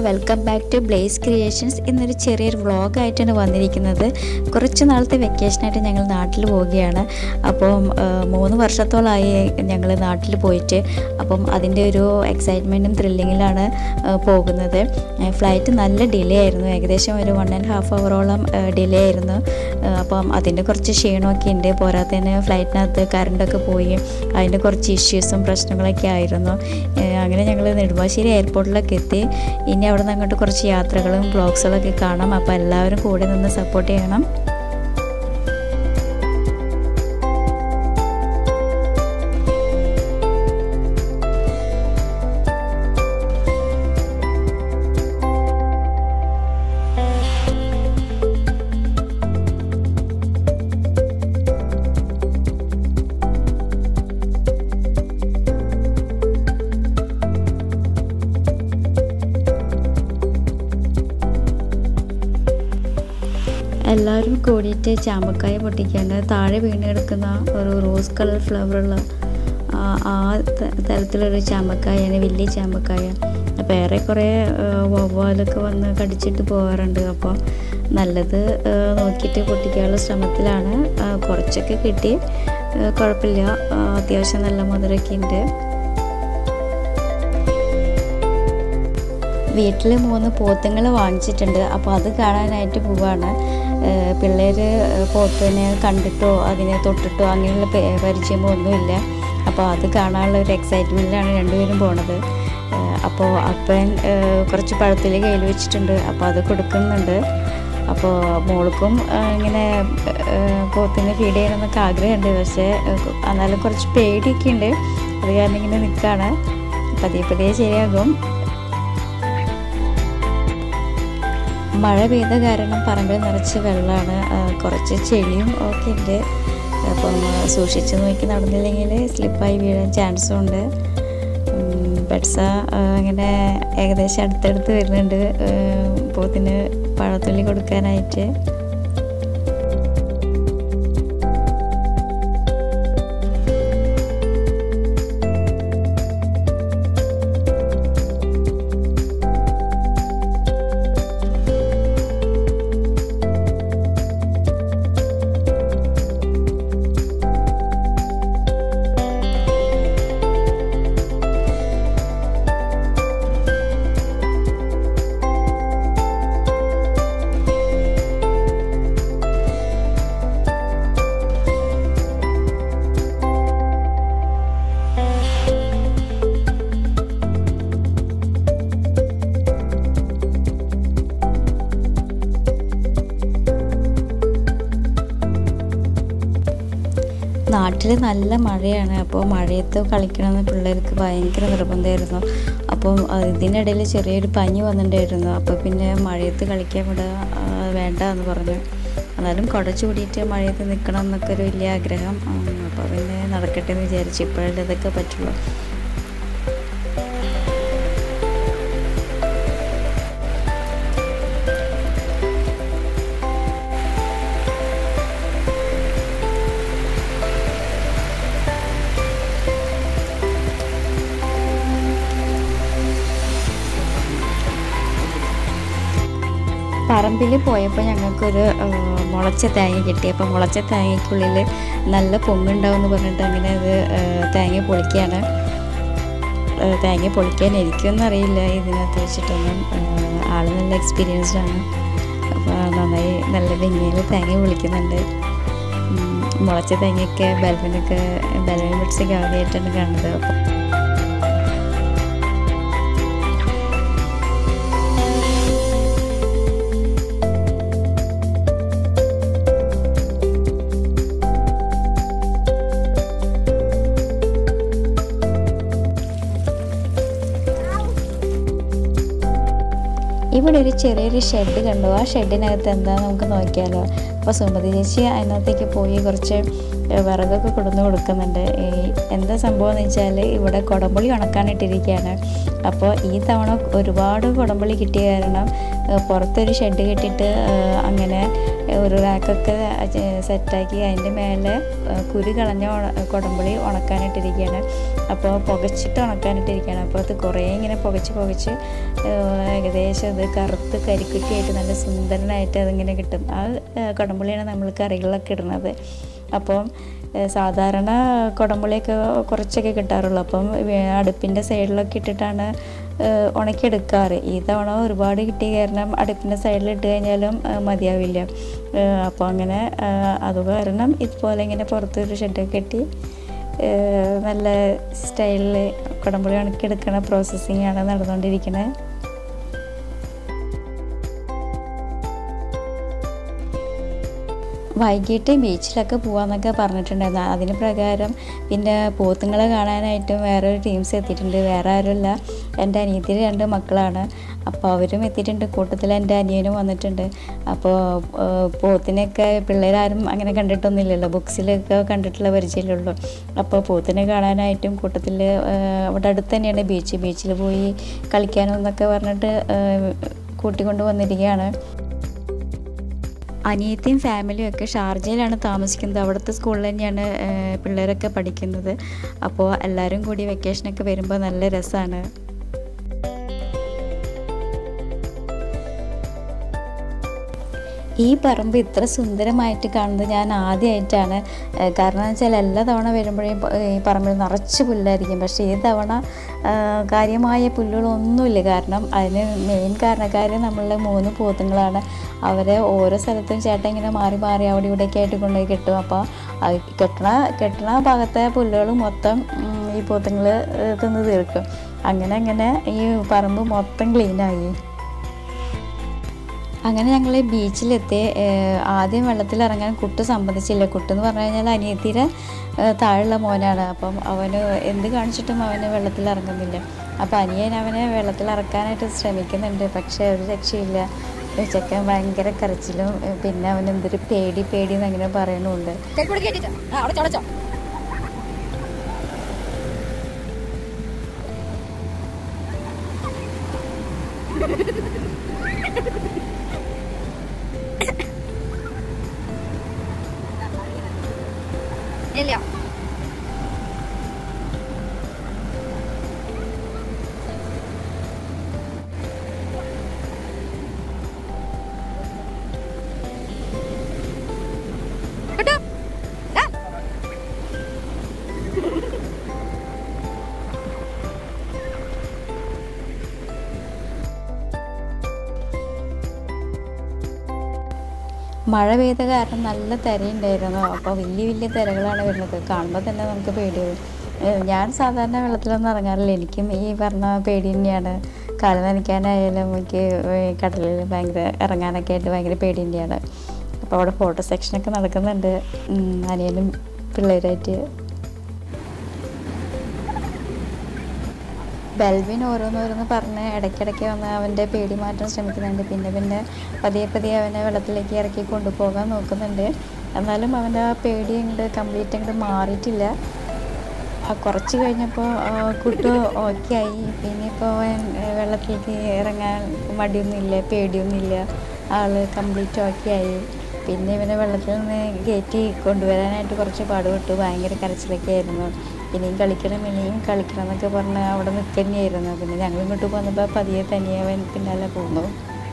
welcome back to Blaze Creations ഇന്നൊരു ചെറിയൊരു വ്ളോഗായിട്ടാണ് വന്നിരിക്കുന്നത് കുറച്ച് നാളത്തെ വെക്കേഷനായിട്ട് ഞങ്ങൾ നാട്ടിൽ പോവുകയാണ് അപ്പം ആ, മൂന്ന് വർഷത്തോളമായി ഞങ്ങൾ നാട്ടിൽ പോയിട്ട് അപ്പം അതിൻ്റെ ഒരു എക്സൈറ്റ്മെൻറ്റും ത്രില്ലിങ്ങിലാണ് ആ, പോകുന്നത് ഫ്ലൈറ്റ് നല്ല ഡിലേ ആയിരുന്നു ഏകദേശം ഒരു വൺ ആൻഡ് ഹാഫ് അവറോളം ഡിലേ ആയിരുന്നു ആ, അപ്പം അതിൻ്റെ കുറച്ച് ക്ഷീണമൊക്കെ ഉണ്ട് പോരാത്തതിന് ഫ്ലൈറ്റിനകത്ത് കറണ്ടൊക്കെ പോയി അതിൻ്റെ കുറച്ച് ഇഷ്യൂസും പ്രശ്നങ്ങളൊക്കെ ആയിരുന്നു ഏ, അങ്ങനെ ഞങ്ങൾ നെടുമ്പാശ്ശേരി എയർപോർട്ടിലൊക്കെ എത്തി ഇനി അവിടെ നിന്ന് അങ്ങോട്ട് കുറച്ച് യാത്രകളും ബ്ലോഗ്സുകളൊക്കെ കാണാം അപ്പോൾ എല്ലാവരും കൂടെ നിന്ന് സപ്പോർട്ട് ചെയ്യണം എല്ലാവരും കൂടിയിട്ട് ചാമ്പക്കായ പൊട്ടിക്കാണ്ട് താഴെ വീണ് കിടക്കുന്ന ഒരു റോസ് കളർ ഫ്ലവറുള്ള ആ ആ ത- തരത്തിലൊരു ചാമ്പക്കായാണ് വലിയ ചാമ്പക്കായ അപ്പോൾ ഏറെക്കുറെ ആ, വവ്വാലൊക്കെ വന്ന് കടിച്ചിട്ട് പോകാറുണ്ട് അപ്പോൾ നല്ലത് ആ, നോക്കിയിട്ട് പൊട്ടിക്കാനുള്ള ശ്രമത്തിലാണ് ആ, കുറച്ചൊക്കെ കിട്ടി ആ, കുഴപ്പമില്ല ആ, അത്യാവശ്യം നല്ല മധുരമൊക്കെ ഉണ്ട് വീട്ടിൽ മൂന്ന് പോത്തുങ്ങൾ വാങ്ങിച്ചിട്ടുണ്ട് അപ്പോൾ അത് കാണാനായിട്ട് പോവാണ് പിള്ളേർ പോത്തിനെ കണ്ടിട്ടോ അതിനെ തൊട്ടിട്ടോ അങ്ങനെയുള്ള പെ- പരിചയമോ ഒന്നുമില്ല അപ്പോൾ അത് കാണാനുള്ള ഒരു എക്സൈറ്റ്മെൻറ്റിലാണ് രണ്ടുപേരും പോണത് ഏഹ് അപ്പോൾ അപ്പൻ ഏഹ് കുറച്ച് പഴത്തിൽ കയ്യിൽ വെച്ചിട്ടുണ്ട് അപ്പോൾ അത് കൊടുക്കുന്നുണ്ട് അപ്പോൾ മോൾക്കും ഏഹ് ഇങ്ങനെ ഏഹ് പോത്തിനെ ഫീഡ് ചെയ്യണമെന്നൊക്കെ ആഗ്രഹമുണ്ട് പക്ഷേ ഏഹ് എന്നാലും കുറച്ച് പേടിയൊക്കെ ഉണ്ട് അത് കാരണം ഇങ്ങനെ നിൽക്കുകയാണ് പതിയെ പതിയെ ശരിയാകും മഴ പെയ്ത കാരണം പറമ്പിൽ നിറച്ച് വെള്ളമാണ് ആ, കുറച്ച് ചെളിയും ഒക്കെ ഉണ്ട് അപ്പം ആ, സൂക്ഷിച്ച് നോക്കി നടന്നില്ലെങ്കിൽ സ്ലിപ്പായി വീഴാൻ ചാൻസും ഉണ്ട് ബെഡ്സ അങ്ങനെ ഏകദേശം അടുത്തടുത്ത് വരുന്നുണ്ട് ആ, പോത്തിന് പഴത്തുള്ളി കൊടുക്കാനായിട്ട് നാട്ടിൽ നല്ല മഴയാണ് അപ്പോൾ മഴയത്ത് കളിക്കണമെന്ന് പിള്ളേർക്ക് ഭയങ്കര നിർബന്ധമായിരുന്നു അപ്പം അഹ് ഇതിനിടയിൽ ചെറിയൊരു പനി വന്നിട്ടുണ്ടായിരുന്നു അപ്പോൾ പിന്നെ മഴയത്ത് കളിക്കാൻ വിട ആ, വേണ്ട എന്ന് പറഞ്ഞു എന്നാലും കുടച്ചു കൂടിയിട്ട് മഴയത്ത് നിൽക്കണം എന്നൊക്കെ ഒരു വലിയ ആഗ്രഹം ഉം, അപ്പോൾ പിന്നെ നടക്കട്ടെ എന്ന് വിചാരിച്ചു ഇപ്പോഴല്ലേ ഇതൊക്കെ പറ്റുള്ളൂ പറമ്പിൽ പോയപ്പോൾ ഞങ്ങൾക്കൊരു ആ, മുളച്ച തേങ്ങ കിട്ടി അപ്പോൾ മുളച്ച തേങ്ങയ്ക്കുള്ളിൽ നല്ല പൊങ്ങുണ്ടാവും എന്ന് പറഞ്ഞിട്ട് അങ്ങനെ അത് ആ, തേങ്ങ പൊളിക്കുകയാണ് ആ, തേങ്ങ പൊളിക്കാൻ എനിക്കൊന്നും അറിയില്ല ഇതിനകത്ത് വെച്ചിട്ടൊന്നും ആ, ആള് നല്ല എക്സ്പീരിയൻസ്ഡ് ആണ് അപ്പോൾ നന്നായി നല്ല ഭംഗിയിൽ തേങ്ങ പൊളിക്കുന്നുണ്ട് ഉം, മുളച്ച തേങ്ങയൊക്കെ ബൽബിനൊക്കെ ബൽബിൻ ബിഡ്സൊക്കെ ആദ്യമായിട്ടാണ് കാണുന്നത് അപ്പോൾ ഇവിടെ ഒരു ചെറിയൊരു ഷെഡ് കണ്ടു ആ ഷെഡിനകത്ത് എന്താ നമുക്ക് നോക്കിയാലോ അപ്പോൾ സുമതി ചേച്ചി അതിനകത്തേക്ക് പോയി കുറച്ച് ഏഹ്, വിറകൊക്കെ കൊടുന്ന് കൊടുക്കുന്നുണ്ട് ഈ എന്താ സംഭവം എന്ന് വെച്ചാൽ ഇവിടെ കുടംപുളി ഉണക്കാനിട്ടിരിക്കുകയാണ് അപ്പോൾ ഈ തവണ ഒരുപാട് കുടംപുളി കിട്ടിയ കാരണം ഏഹ് പുറത്തൊരു ഷെഡ് കെട്ടിയിട്ട് ഏഹ് അങ്ങനെ ഒരു റാക്കൊക്കെ സെറ്റാക്കി അതിൻ്റെ മേലെ ഏഹ് കുരു കളഞ്ഞ ഉണ- കുടംപുളി ഉണക്കാനിട്ടിരിക്കുകയാണ് അപ്പോൾ പുകച്ചിട്ട് ഉണക്കാനിട്ടിരിക്കുകയാണ് അപ്പോൾ അത് കുറേ ഇങ്ങനെ പുകച്ച് പുകച്ച് ഏഹ് ഏകദേശം അത് കറുത്ത് കരിക്കുറ്റിയായിട്ട് നല്ല സുന്ദരനായിട്ട് അതിങ്ങനെ കിട്ടും ആ ഏഹ് കുടംപുളിയാണ് നമ്മൾ കറികളിലൊക്കെ ഇടുന്നത് അപ്പം ഏഹ് സാധാരണ കുടംപുളിയൊക്കെ കുറച്ചൊക്കെ കിട്ടാറുള്ളൂ അപ്പം വേ- അടുപ്പിൻ്റെ സൈഡിലൊക്കെ ഇട്ടിട്ടാണ് ഏഹ് ഉണക്കിയെടുക്കാറ് ഈ തവണ ഒരുപാട് കിട്ടിയ കാരണം അടുപ്പിൻ്റെ സൈഡിൽ ഇട്ട് കഴിഞ്ഞാലും ഏഹ് മതിയാവില്ല ഏഹ് അപ്പോൾ അങ്ങനെ ഏഹ് അത് കാരണം ഇതുപോലെ ഇങ്ങനെ പുറത്തൊരു ഷെഡൊക്കെ കെട്ടി ഏഹ് നല്ല സ്റ്റൈലിൽ കുടംപുളി ഉണക്കിയെടുക്കണ പ്രോസസ്സിങ് ആണ് നടന്നുകൊണ്ടിരിക്കുന്നത് വൈകിട്ട് ബീച്ചിലൊക്കെ പോകാമെന്നൊക്കെ പറഞ്ഞിട്ടുണ്ടായിരുന്നു അതിന് പ്രകാരം പിന്നെ പോത്തുങ്ങളെ കാണാനായിട്ടും വേറൊരു ടീംസ് എത്തിയിട്ടുണ്ട് വേറെ ആരുമില്ല എൻ്റെ അനിയത്തിൻ്റെ രണ്ട് മക്കളാണ് അപ്പോൾ അവരും എത്തിയിട്ടുണ്ട് കൂട്ടത്തിൽ എൻ്റെ അനിയനും വന്നിട്ടുണ്ട് അപ്പോൾ ഏഹ്, പോത്തിനെയൊക്കെ പിള്ളേരാരും അങ്ങനെ കണ്ടിട്ടൊന്നുമില്ലല്ലോ ബുക്സിലൊക്കെ കണ്ടിട്ടുള്ള പരിചയമുള്ളൂ അപ്പോൾ പോത്തിനെ കാണാനായിട്ടും കൂട്ടത്തിൽ അവിടെ അടുത്ത് തന്നെയാണ് ബീച്ച് ബീച്ചിൽ പോയി കളിക്കാനും എന്നൊക്കെ പറഞ്ഞിട്ട് ഏഹ്, കൂട്ടിക്കൊണ്ട് വന്നിരിക്കുകയാണ് അനിയത്തിയും ഫാമിലിയും ഒക്കെ ഷാർജയിലാണ് താമസിക്കുന്നത് അവിടുത്തെ സ്കൂളിൽ തന്നെയാണ് ഏഹ്, പിള്ളേരൊക്കെ പഠിക്കുന്നത് അപ്പോൾ എല്ലാവരും കൂടി വെക്കേഷനൊക്കെ വരുമ്പോൾ നല്ല രസമാണ് ഈ പറമ്പ് ഇത്ര സുന്ദരമായിട്ട് കാണുന്നത് ഞാൻ ആദ്യമായിട്ടാണ് ഏഹ് കാരണം എന്ന് വെച്ചാൽ എല്ലാ തവണ വരുമ്പോഴേ പ- ഈ പറമ്പിൽ നിറച്ച് പുല്ലായിരിക്കും പക്ഷേ ഈ തവണ ഏഹ് കാര്യമായ പുല്ലുകളൊന്നുമില്ല കാരണം അതിന് മെയിൻ കാരണക്കാർ നമ്മളുടെ മൂന്ന് പോത്തുങ്ങളാണ് അവരെ ഓരോ സ്ഥലത്തും ചേട്ടൻ ഇങ്ങനെ മാറി മാറി അവിടെ ഇവിടെയൊക്കെ ആയിട്ട് കൊണ്ടുപോയി കെട്ടും അപ്പോൾ അത് കെട്ടണ കെട്ടണ ഭാഗത്തെ പുല്ലുകൾ മൊത്തം ഉം, ഈ പോത്തുങ്ങൾ തിന്ന് തീർക്കും അങ്ങനെ അങ്ങനെ ഈ പറമ്പ് മൊത്തം ക്ലീനായി അങ്ങനെ ഞങ്ങൾ ബീച്ചിലെത്തി ഏഹ് ആദ്യം വെള്ളത്തിലിറങ്ങാൻ കുട്ടു സമ്മതിച്ചില്ല കുട്ടു എന്ന് പറഞ്ഞു കഴിഞ്ഞാൽ അനിയത്തിയുടെ ഏഹ് താഴെയുള്ള മോനാണ് അപ്പം അവന് എന്ത് കാണിച്ചിട്ടും അവന് വെള്ളത്തിലിറങ്ങുന്നില്ല അപ്പം അനിയൻ അവനെ വെള്ളത്തിലിറക്കാനായിട്ട് ശ്രമിക്കുന്നുണ്ട് പക്ഷേ ഒരു രക്ഷയില്ല ഏഹ് ചെക്കൻ ഭയങ്കര കരച്ചിലും ഏഹ് പിന്നെ അവൻ എന്തൊരു പേടി പേടി എന്ന് അങ്ങനെ പറയണുണ്ട് ചെരുപ്പൂടി കേട്ടിട്ട് ആ അവിടെ ചടച്ചോ ഇല്ല കേട്ടോ ആ മഴ പെയ്ത കാരണം നല്ല തിരയുണ്ടായിരുന്നു അപ്പോൾ വലിയ വലിയ തിരകളാണ് വരുന്നത് കാണുമ്പോൾ തന്നെ നമുക്ക് പേടിയാവും ഏഹ് ഞാൻ സാധാരണ വെള്ളത്തിലൊന്നും ഇറങ്ങാറില്ല എനിക്കും ഈ പറഞ്ഞ പേടി തന്നെയാണ് കാല് നനയ്ക്കാനായാലും എനിക്ക് ഈ കടലിൽ ഭയങ്കര ഇറങ്ങാനൊക്കെ ആയിട്ട് ഭയങ്കര പേടി തന്നെയാണ് അപ്പോൾ അവിടെ ഫോട്ടോ സെക്ഷനൊക്കെ നടക്കുന്നുണ്ട് ഉം, അനിയനും പിള്ളേരായിട്ട് ബെൽവിൻ ഓരോന്നോരോന്ന് പറഞ്ഞ് ഇടയ്ക്കിടയ്ക്ക് വന്ന് അവൻ്റെ പേടി മാറ്റാൻ ശ്രമിക്കുന്നുണ്ട് പിന്നെ പിന്നെ പതിയെ പതിയെ അവനെ വെള്ളത്തിലേക്ക് ഇറക്കി കൊണ്ടുപോകാൻ നോക്കുന്നുണ്ട് എന്നാലും അവൻ്റെ ആ പേടി അങ്ങോട്ട് കംപ്ലീറ്റ് അങ്ങോട്ട് മാറിയിട്ടില്ല ആ കുറച്ച് കഴിഞ്ഞപ്പോൾ കുട്ടു ഓക്കെ ആയി പിന്നെ ഇപ്പോൾ അവൻ ആ, വെള്ളത്തിലേക്ക് ഇറങ്ങാൻ മടിയൊന്നുമില്ല പേടിയൊന്നുമില്ല ആൾ കംപ്ലീറ്റ് ഓക്കെ ആയി പിന്നെ ഇവനെ വെള്ളത്തിൽ നിന്ന് കയറ്റി കൊണ്ടുവരാനായിട്ട് കുറച്ച് പാടുപെട്ടു ഭയങ്കര കരച്ചിലൊക്കെ ആയിരുന്നു ഇനിയും കളിക്കണം ഇനിയും കളിക്കണം എന്നൊക്കെ പറഞ്ഞ് അവിടെ നിൽക്കുക തന്നെയായിരുന്നു പിന്നെ ഞങ്ങൾ ഇങ്ങോട്ട് പോന്നപ്പോൾ പതിയെ തനിയെ അവൻ പിന്നാലെ പോന്നു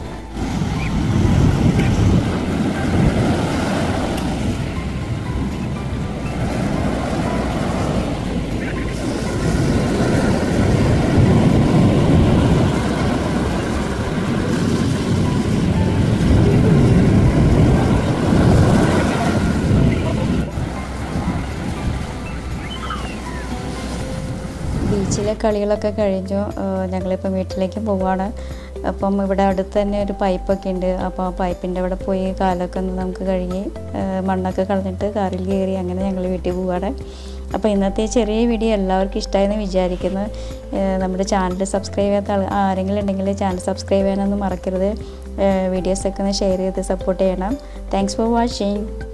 ബീച്ചിലെ കളികളൊക്കെ കഴിഞ്ഞു ഏഹ് ഞങ്ങളിപ്പം വീട്ടിലേക്ക് പോവാണ് അപ്പം ഇവിടെ അടുത്ത് തന്നെ ഒരു പൈപ്പൊക്കെ ഉണ്ട് അപ്പോൾ ആ പൈപ്പിൻ്റെ അവിടെ പോയി കാലൊക്കെ ഒന്ന് നമുക്ക് കഴുകി ഏഹ് മണ്ണൊക്കെ കളഞ്ഞിട്ട് കാറിൽ കയറി അങ്ങനെ ഞങ്ങൾ വീട്ടിൽ പോവാണ് അപ്പോൾ ഇന്നത്തെ ചെറിയ വീഡിയോ എല്ലാവർക്കും ഇഷ്ടമായെന്ന് വിചാരിക്കുന്നു ഏഹ് നമ്മുടെ ചാനൽ സബ്സ്ക്രൈബ് ചെയ്യാത്ത ആൾ ആരെങ്കിലും ഉണ്ടെങ്കിൽ ചാനൽ സബ്സ്ക്രൈബ് ചെയ്യാനൊന്നും മറക്കരുത് വീഡിയോസൊക്കെ ഒന്ന് ഷെയർ ചെയ്ത് സപ്പോർട്ട് ചെയ്യണം താങ്ക്സ് ഫോർ വാച്ചിങ്